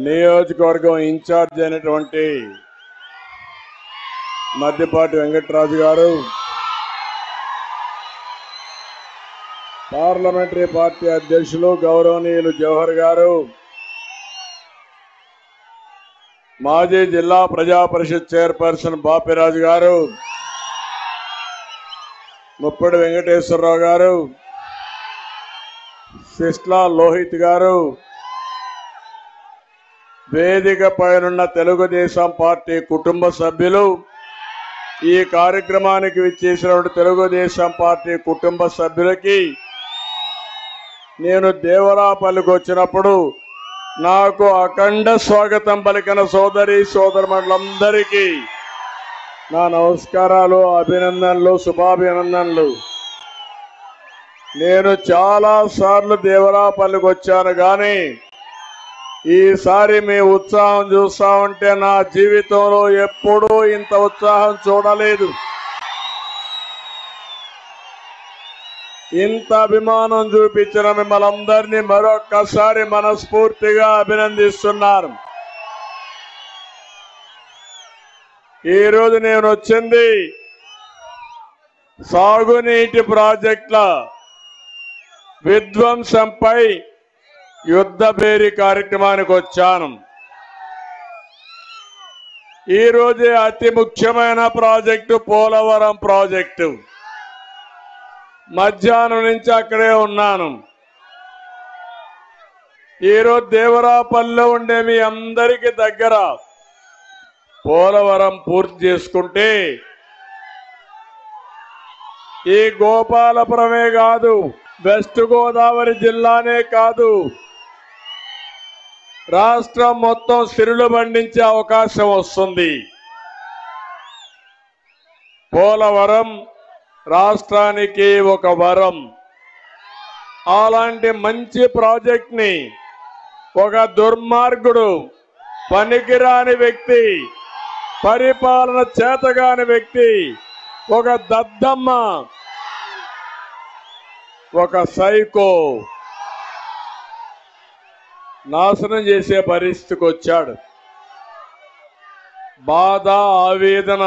నియోజకవర్గం ఇన్ఛార్జ్ అయినటువంటి మద్దిపాటి వెంకటరాజు గారు పార్లమెంటరీ పార్టీ అధ్యక్షులు గౌరవనీయులు జవహర్ గారు మాజీ జిల్లా ప్రజా పరిషత్ చైర్పర్సన్ బాపిరాజు గారు ముప్పటి వెంకటేశ్వరరావు గారు సిస్లా లోహిత్ గారు వేదిక పైనున్న తెలుగుదేశం పార్టీ కుటుంబ సభ్యులు ఈ కార్యక్రమానికి విచ్చేసినటువంటి తెలుగుదేశం పార్టీ కుటుంబ సభ్యులకి నేను దేవరాపల్లికి వచ్చినప్పుడు నాకు అఖండ స్వాగతం పలికిన సోదరి సోదరులందరికీ నా నమస్కారాలు అభినందనలు శుభాభినందనలు నేను చాలా సార్లు దేవరాపల్లికి వచ్చాను కానీ ఈసారి మీ ఉత్సాహం చూస్తా ఉంటే నా జీవితంలో ఎప్పుడూ ఇంత ఉత్సాహం చూడలేదు ఇంత అభిమానం చూపించిన మిమ్మల్ని అందరినీ మరొక్కసారి మనస్ఫూర్తిగా అభినందిస్తున్నాను ఈ రోజు నేను వచ్చింది సాగునీటి ప్రాజెక్టుల విధ్వంసంపై యుద్ధ బేరీ కార్యక్రమానికి వచ్చాను ఈ రోజే అతి ముఖ్యమైన ప్రాజెక్టు పోలవరం ప్రాజెక్టు మధ్యాహ్నం నుంచి అక్కడే ఉన్నాను ఈరోజు దేవరాపల్లిలో ఉండే మీ అందరికి దగ్గర పోలవరం పూర్తి చేసుకుంటే ఈ గోపాలపురమే కాదు వెస్ట్ గోదావరి జిల్లానే కాదు రాష్ట్రం మొత్తం సిరులు పండించే అవకాశం వస్తుంది పోలవరం రాష్ట్రానికి ఒక వరం అలాంటి మంచి ప్రాజెక్ట్ ని ఒక దుర్మార్గుడు పనికిరాని వ్యక్తి పరిపాలన చేతగాని వ్యక్తి ఒక దద్దమ్మ ఒక సైకో నాశనం చేసే పరిస్థితికి వచ్చాడు బాధ ఆవేదన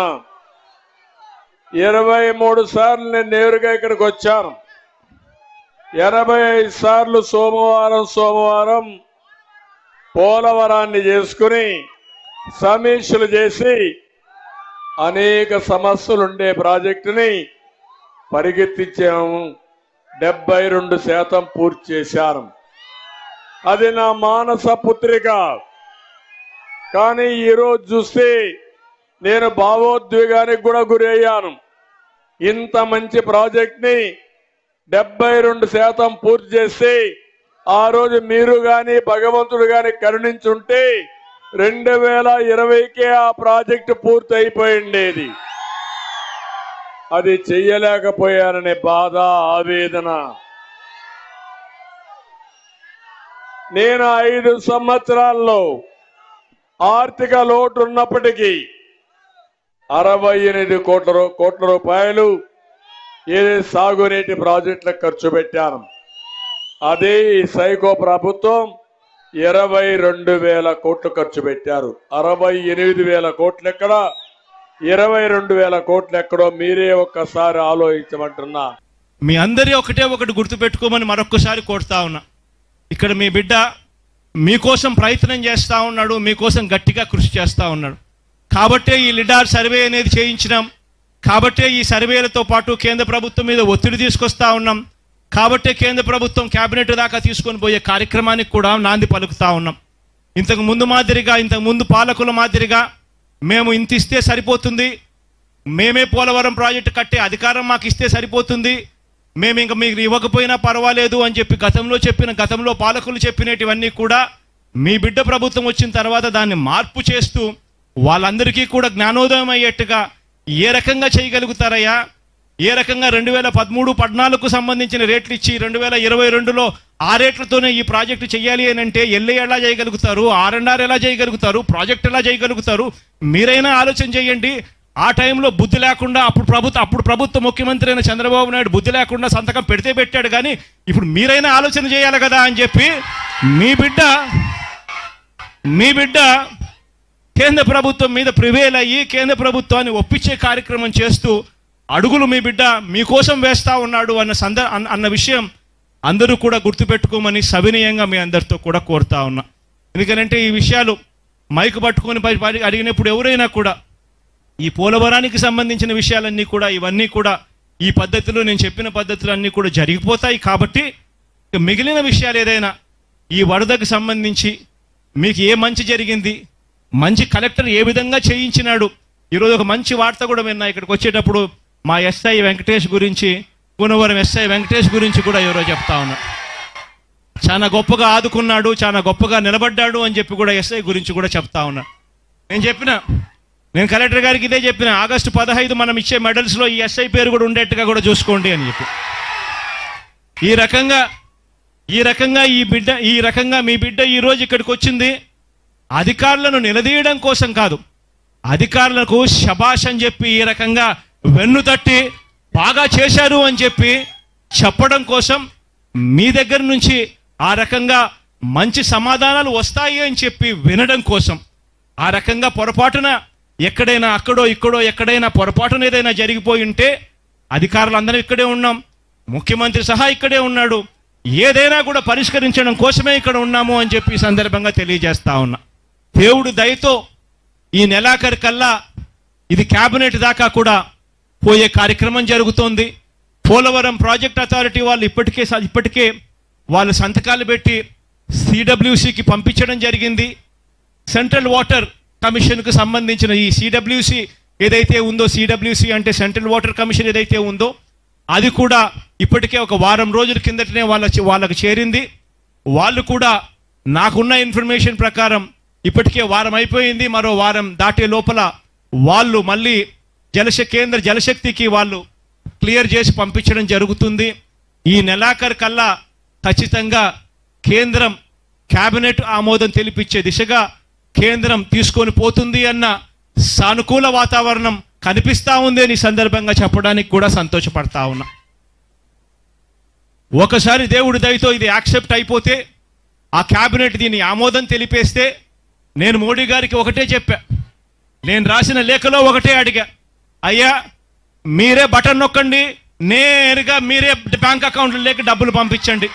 ఇరవై మూడు సార్లు నేను నేరుగా ఇక్కడికి వచ్చాను ఎనభై ఐదు సార్లు సోమవారం సోమవారం పోలవరాన్ని చేసుకుని సమీక్షలు చేసి అనేక సమస్యలు ఉండే ప్రాజెక్టుని పరిగెత్తించాము డెబ్బై రెండు శాతం పూర్తి చేశాను అది నా మానస పుత్రిక కానీ ఈరోజు చూస్తే నేను భావోద్వేగానికి కూడా గురయ్యాను ఇంత మంచి ప్రాజెక్ట్ ని డెబ్బై రెండు శాతం పూర్తి చేసి ఆ రోజు మీరు గాని భగవంతుడు గాని కరుణించుంటే రెండు వేల ఇరవైకే ఆ ప్రాజెక్టు పూర్తి అయిపోయిండేది అది చెయ్యలేకపోయాననే బాధ ఆవేదన నేను ఐదు సంవత్సరాల్లో ఆర్థిక లోటు ఉన్నప్పటికీ అరవై ఎనిమిది కోట్ల రూ- కోట్ల రూపాయలు ఏది సాగునీటి ప్రాజెక్టులకు ఖర్చు పెట్టాను అదే ఈ సైకో ప్రభుత్వం ఇరవై రెండు వేల కోట్లు ఖర్చు పెట్టారు అరవై ఎనిమిది వేల కోట్లు ఎక్కడ ఇరవై రెండు వేల కోట్లు ఎక్కడో మీరే ఒక్కసారి ఆలోచించమంటున్నా మీ అందరి ఒకటే ఒకటి గుర్తుపెట్టుకోమని మరొక్కసారి కోరుతా ఉన్నా ఇక్కడ మీ బిడ్డ మీకోసం ప్రయత్నం చేస్తా ఉన్నాడు మీకోసం గట్టిగా కృషి చేస్తా ఉన్నాడు కాబట్టే ఈ లిడార్ సర్వే అనేది చేయించినాం కాబట్టే ఈ సర్వేలతో పాటు కేంద్ర ప్రభుత్వం మీద ఒత్తిడి తీసుకొస్తా ఉన్నాం కాబట్టే కేంద్ర ప్రభుత్వం కేబినెట్ దాకా తీసుకొని పోయే కార్యక్రమానికి కూడా నాంది పలుకుతా ఉన్నాం ఇంతకు ముందు మాదిరిగా ఇంతకు ముందు పాలకుల మాదిరిగా మేము ఇంత ఇస్తే సరిపోతుంది మేమే పోలవరం ప్రాజెక్టు కట్టే అధికారం మాకు ఇస్తే సరిపోతుంది మేము ఇంకా మీకు ఇవ్వకపోయినా పర్వాలేదు అని చెప్పి గతంలో చెప్పిన గతంలో పాలకులు చెప్పినటివన్నీ కూడా మీ బిడ్డ ప్రభుత్వం వచ్చిన తర్వాత దాన్ని మార్పు చేస్తూ వాళ్ళందరికీ కూడా జ్ఞానోదయం అయ్యేట్టుగా ఏ రకంగా చేయగలుగుతారయ్యా ఏ రకంగా రెండు వేల పదమూడు పద్నాలుగుకు సంబంధించిన రేట్లు ఇచ్చి రెండు వేల ఇరవై రెండులో ఆ రేట్లతోనే ఈ ప్రాజెక్టు చేయాలి అని అంటే ఎల్ఏ ఎలా చేయగలుగుతారు ఆర్ఎన్ఆర్ ఎలా చేయగలుగుతారు ప్రాజెక్ట్ ఎలా చేయగలుగుతారు మీరైనా ఆలోచన చేయండి ఆ టైంలో బుద్ధి లేకుండా అప్పుడు ప్రభుత్వం అప్పుడు ప్రభుత్వ ముఖ్యమంత్రి అయిన చంద్రబాబు నాయుడు బుద్ధి లేకుండా సంతకం పెడితే పెట్టాడు కానీ ఇప్పుడు మీరైనా ఆలోచన చేయాలి కదా అని చెప్పి మీ బిడ్డ మీ బిడ్డ కేంద్ర ప్రభుత్వం మీద ప్రివేల్ అయ్యి కేంద్ర ప్రభుత్వాన్ని ఒప్పించే కార్యక్రమం చేస్తూ అడుగులు మీ బిడ్డ మీకోసం వేస్తా ఉన్నాడు అన్న సంద అన్న- అన్న విషయం అందరూ కూడా గుర్తుపెట్టుకోమని సవినయంగా మీ అందరితో కూడా కోరుతా ఉన్నా ఎందుకంటే ఈ విషయాలు మైకు పట్టుకొని పరి- పరి- అడిగినప్పుడు ఎవరైనా కూడా ఈ పోలవరానికి సంబంధించిన విషయాలన్నీ కూడా ఇవన్నీ కూడా ఈ పద్ధతిలో నేను చెప్పిన పద్ధతులన్నీ కూడా జరిగిపోతాయి కాబట్టి ఇక మిగిలిన విషయాలు ఏదైనా ఈ వరదకు సంబంధించి మీకు ఏ మంచి జరిగింది మంచి కలెక్టర్ ఏ విధంగా చేయించినాడు ఈరోజు ఒక మంచి వార్త కూడా విన్నా ఇక్కడికి వచ్చేటప్పుడు మా ఎస్ఐ వెంకటేష్ గురించి గుణవరం ఎస్ఐ వెంకటేష్ గురించి కూడా ఎవరో చెప్తా ఉన్నా చాలా గొప్పగా ఆదుకున్నాడు చాలా గొప్పగా నిలబడ్డాడు అని చెప్పి కూడా ఎస్ఐ గురించి కూడా చెప్తా ఉన్నా నేను చెప్పిన నేను కలెక్టర్ గారికి ఇదే చెప్పిన ఆగస్టు పదహైదు మనం ఇచ్చే మెడల్స్లో ఈ ఎస్ఐ పేరు కూడా ఉండేట్టుగా కూడా చూసుకోండి అని చెప్పి ఈ రకంగా ఈ రకంగా ఈ బిడ్డ ఈ రకంగా మీ బిడ్డ ఈ రోజు ఇక్కడికి వచ్చింది అధికారులను నిలదీయడం కోసం కాదు అధికారులకు శబాష్ అని చెప్పి ఈ రకంగా వెన్ను తట్టి బాగా చేశారు అని చెప్పి చెప్పడం కోసం మీ దగ్గర నుంచి ఆ రకంగా మంచి సమాధానాలు వస్తాయి అని చెప్పి వినడం కోసం ఆ రకంగా పొరపాటున ఎక్కడైనా అక్కడో ఇక్కడో ఎక్కడైనా పొరపాటున ఏదైనా జరిగిపోయి ఉంటే అధికారులు అందరం ఇక్కడే ఉన్నాం ముఖ్యమంత్రి సహా ఇక్కడే ఉన్నాడు ఏదైనా కూడా పరిష్కరించడం కోసమే ఇక్కడ ఉన్నాము అని చెప్పి ఈ సందర్భంగా తెలియజేస్తా ఉన్నా దేవుడు దయతో ఈ నెలాఖరు కల్లా ఇది కేబినెట్ దాకా కూడా పోయే కార్యక్రమం జరుగుతోంది పోలవరం ప్రాజెక్ట్ అథారిటీ వాళ్ళు ఇప్పటికే ఇప్పటికే వాళ్ళు సంతకాలు పెట్టి సిడబ్ల్యూసికి పంపించడం జరిగింది సెంట్రల్ వాటర్ కమిషన్కు సంబంధించిన ఈ సిడబ్ల్యూసి ఏదైతే ఉందో సిడబ్ల్యూసి అంటే సెంట్రల్ వాటర్ కమిషన్ ఏదైతే ఉందో అది కూడా ఇప్పటికే ఒక వారం రోజుల కిందటనే వాళ్ళ వాళ్ళకి చేరింది వాళ్ళు కూడా నాకున్న ఇన్ఫర్మేషన్ ప్రకారం ఇప్పటికే వారం అయిపోయింది మరో వారం దాటే లోపల వాళ్ళు మళ్ళీ జలశ కేంద్ర జలశక్తికి వాళ్ళు క్లియర్ చేసి పంపించడం జరుగుతుంది ఈ నెలాఖరు కల్లా ఖచ్చితంగా కేంద్రం కేబినెట్ ఆమోదం తెలిపించే దిశగా కేంద్రం తీసుకొని పోతుంది అన్న సానుకూల వాతావరణం కనిపిస్తా ఉంది అని ఈ సందర్భంగా చెప్పడానికి కూడా సంతోషపడతా ఉన్నా ఒకసారి దేవుడి దయతో ఇది యాక్సెప్ట్ అయిపోతే ఆ క్యాబినెట్ దీన్ని ఆమోదం తెలిపేస్తే నేను మోడీ గారికి ఒకటే చెప్పా నేను రాసిన లేఖలో ఒకటే అడిగా అయ్యా మీరే బటన్ నొక్కండి నేరుగా మీరే బ్యాంక్ అకౌంట్లో లేక డబ్బులు పంపించండి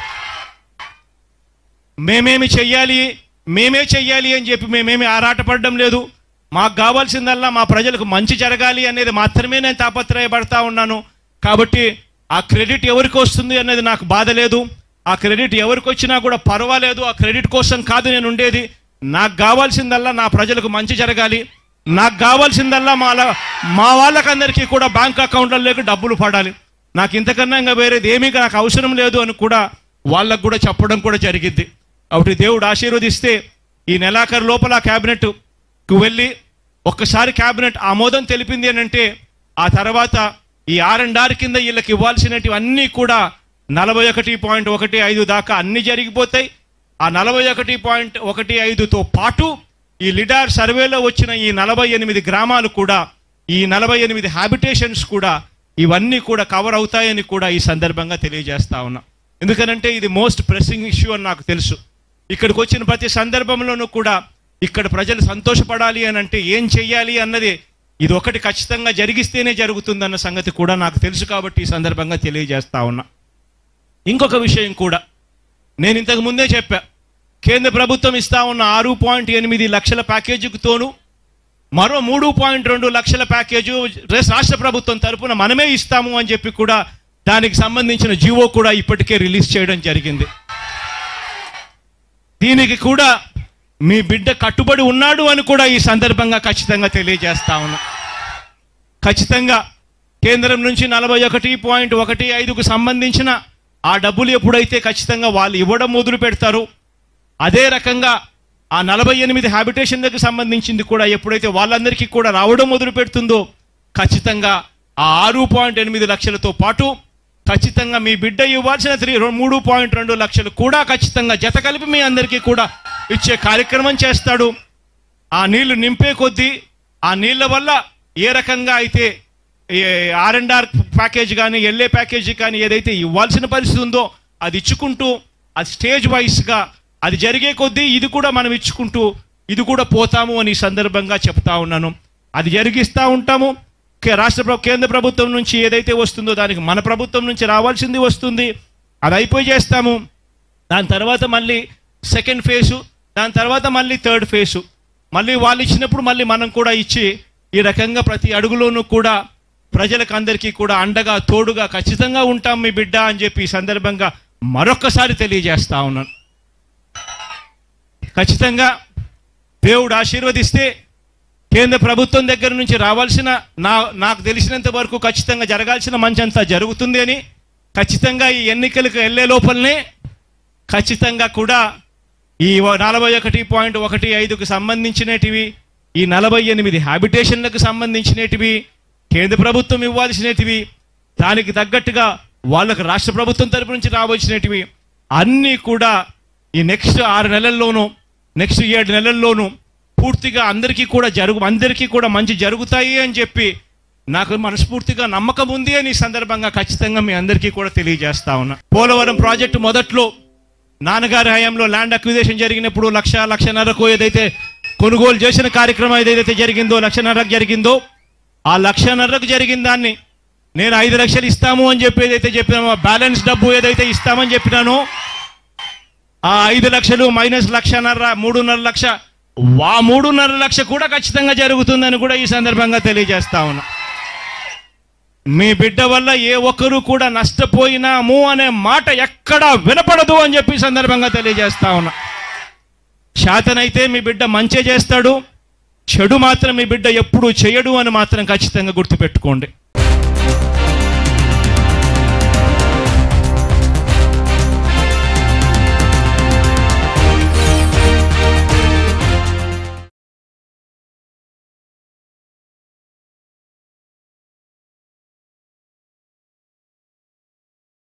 మేమేమి చెయ్యాలి మేమే చెయ్యాలి అని చెప్పి మేమేమి ఆరాటపడడం లేదు మాకు కావాల్సిందల్లా మా ప్రజలకు మంచి జరగాలి అనేది మాత్రమే నేను తాపత్రయపడతా ఉన్నాను కాబట్టి ఆ క్రెడిట్ ఎవరికి వస్తుంది అనేది నాకు బాధ లేదు ఆ క్రెడిట్ ఎవరికి వచ్చినా కూడా పర్వాలేదు ఆ క్రెడిట్ కోసం కాదు నేను ఉండేది నాకు కావాల్సిందల్లా నా ప్రజలకు మంచి జరగాలి నాకు కావాల్సిందల్లా మా మా వాళ్ళకందరికీ కూడా బ్యాంక్ అకౌంట్లలోకి డబ్బులు పడాలి నాకు ఇంతకన్నా ఇంకా వేరేది ఏమీ నాకు అవసరం లేదు అని కూడా వాళ్ళకు కూడా చెప్పడం కూడా జరిగింది కాబట్టి దేవుడు ఆశీర్వదిస్తే ఈ నెలాఖరు లోపల క్యాబినెట్కు వెళ్ళి ఒక్కసారి క్యాబినెట్ ఆమోదం తెలిపింది అని అంటే ఆ తర్వాత ఈ ఆర్ అండ్ ఆర్ కింద వీళ్ళకి ఇవ్వాల్సినవి అన్నీ కూడా నలభై ఒకటి పాయింట్ ఒకటి ఐదు దాకా అన్ని జరిగిపోతాయి ఆ నలభై ఒకటి పాయింట్ ఒకటి ఐదుతో పాటు ఈ లిడార్ సర్వేలో వచ్చిన ఈ నలభై ఎనిమిది గ్రామాలు కూడా ఈ నలభై ఎనిమిది హ్యాబిటేషన్స్ కూడా ఇవన్నీ కూడా కవర్ అవుతాయని కూడా ఈ సందర్భంగా తెలియజేస్తా ఉన్నా ఎందుకనంటే ఇది మోస్ట్ ప్రెస్సింగ్ ఇష్యూ అని నాకు తెలుసు ఇక్కడికి వచ్చిన ప్రతి సందర్భంలోనూ కూడా ఇక్కడ ప్రజలు సంతోషపడాలి అని అంటే ఏం చెయ్యాలి అన్నది ఇది ఒకటి ఖచ్చితంగా జరిగిస్తేనే జరుగుతుందన్న సంగతి కూడా నాకు తెలుసు కాబట్టి ఈ సందర్భంగా తెలియజేస్తా ఉన్నా ఇంకొక విషయం కూడా నేను ఇంతకు ముందే చెప్పా కేంద్ర ప్రభుత్వం ఇస్తా ఉన్న ఆరు పాయింట్ ఎనిమిది లక్షల ప్యాకేజీకి తోను మరో మూడు పాయింట్ రెండు లక్షల ప్యాకేజు రేస్ రాష్ట్ర ప్రభుత్వం తరపున మనమే ఇస్తాము అని చెప్పి కూడా దానికి సంబంధించిన జీవో కూడా ఇప్పటికే రిలీజ్ చేయడం జరిగింది దీనికి కూడా మీ బిడ్డ కట్టుబడి ఉన్నాడు అని కూడా ఈ సందర్భంగా ఖచ్చితంగా తెలియజేస్తా ఉన్నా ఖచ్చితంగా కేంద్రం నుంచి నలభై ఒకటి పాయింట్ ఒకటి ఐదుకు సంబంధించిన ఆ డబ్బులు ఎప్పుడైతే ఖచ్చితంగా వాళ్ళు ఇవ్వడం మొదలు పెడతారు అదే రకంగా ఆ నలభై ఎనిమిది హ్యాబిటేషన్లకు సంబంధించింది కూడా ఎప్పుడైతే వాళ్ళందరికీ కూడా రావడం మొదలు పెడుతుందో ఖచ్చితంగా ఆ ఆరు పాయింట్ ఎనిమిది లక్షలతో పాటు ఖచ్చితంగా మీ బిడ్డ ఇవ్వాల్సిన త్రీ మూడు పాయింట్ రెండు లక్షలు కూడా ఖచ్చితంగా జత కలిపి మీ అందరికీ కూడా ఇచ్చే కార్యక్రమం చేస్తాడు ఆ నీళ్లు నింపే కొద్దీ ఆ నీళ్ల వల్ల ఏ రకంగా అయితే ఆర్ అండ్ ఆర్ ప్యాకేజ్ కానీ ఎల్ఏ ప్యాకేజీ కానీ ఏదైతే ఇవ్వాల్సిన పరిస్థితి ఉందో అది ఇచ్చుకుంటూ ఆ స్టేజ్ వైస్గా అది జరిగే కొద్దీ ఇది కూడా మనం ఇచ్చుకుంటూ ఇది కూడా పోతాము అని ఈ సందర్భంగా చెప్తా ఉన్నాను అది జరిగిస్తూ ఉంటాము కే- రాష్ట్ర ప్ర- కేంద్ర ప్రభుత్వం నుంచి ఏదైతే వస్తుందో దానికి మన ప్రభుత్వం నుంచి రావాల్సింది వస్తుంది అది అయిపోయి చేస్తాము దాని తర్వాత మళ్ళీ సెకండ్ ఫేసు దాని తర్వాత మళ్ళీ థర్డ్ ఫేసు మళ్ళీ వాళ్ళు ఇచ్చినప్పుడు మళ్ళీ మనం కూడా ఇచ్చి ఈ రకంగా ప్రతి అడుగులోనూ కూడా ప్రజలకు అందరికీ కూడా అండగా తోడుగా ఖచ్చితంగా ఉంటాం మీ బిడ్డ అని చెప్పి ఈ సందర్భంగా మరొక్కసారి తెలియజేస్తా ఉన్నాను ఖచ్చితంగా దేవుడు ఆశీర్వదిస్తే కేంద్ర ప్రభుత్వం దగ్గర నుంచి రావాల్సిన నా నాకు తెలిసినంత వరకు ఖచ్చితంగా జరగాల్సిన మంచంతా జరుగుతుంది అని ఖచ్చితంగా ఈ ఎన్నికలకు వెళ్ళే లోపలనే ఖచ్చితంగా కూడా ఈ నలభై ఒకటి పాయింట్ ఒకటి ఐదుకు సంబంధించినటివి ఈ నలభై ఎనిమిది హ్యాబిటేషన్లకు సంబంధించినటివి కేంద్ర ప్రభుత్వం ఇవ్వాల్సినటివి దానికి తగ్గట్టుగా వాళ్ళకు రాష్ట్ర ప్రభుత్వం తరపు నుంచి రావాల్సినటివి అన్నీ కూడా ఈ నెక్స్ట్ ఆరు నెలల్లోనూ నెక్స్ట్ ఏడు నెలల్లోనూ పూర్తిగా అందరికీ కూడా జరుగు అందరికీ కూడా మంచి జరుగుతాయి అని చెప్పి నాకు మనస్ఫూర్తిగా నమ్మకం ఉంది అని ఈ సందర్భంగా ఖచ్చితంగా మీ అందరికీ కూడా తెలియజేస్తా ఉన్నా పోలవరం ప్రాజెక్టు మొదట్లో నాన్నగారి హయాంలో ల్యాండ్ అక్విజిషన్ జరిగినప్పుడు లక్ష లక్షన్నరకు ఏదైతే కొనుగోలు చేసిన కార్యక్రమం ఏదైతే జరిగిందో లక్షన్నరకు జరిగిందో ఆ లక్షన్నరకు జరిగిన దాన్ని నేను ఐదు లక్షలు ఇస్తాము అని చెప్పి ఏదైతే చెప్పినామో ఆ బ్యాలెన్స్ డబ్బు ఏదైతే ఇస్తామని చెప్పినానో ఆ ఐదు లక్షలు మైనస్ లక్షన్నర మూడున్నర లక్ష వా మూడున్నర లక్ష కూడా ఖచ్చితంగా జరుగుతుందని కూడా ఈ సందర్భంగా తెలియజేస్తా ఉన్నా మీ బిడ్డ వల్ల ఏ ఒక్కరూ కూడా నష్టపోయినాము అనే మాట ఎక్కడా వినపడదు అని చెప్పి ఈ సందర్భంగా తెలియజేస్తా ఉన్నా శాతనైతే మీ బిడ్డ మంచి చేస్తాడు చెడు మాత్రం మీ బిడ్డ ఎప్పుడూ చేయడు అని మాత్రం ఖచ్చితంగా గుర్తుపెట్టుకోండి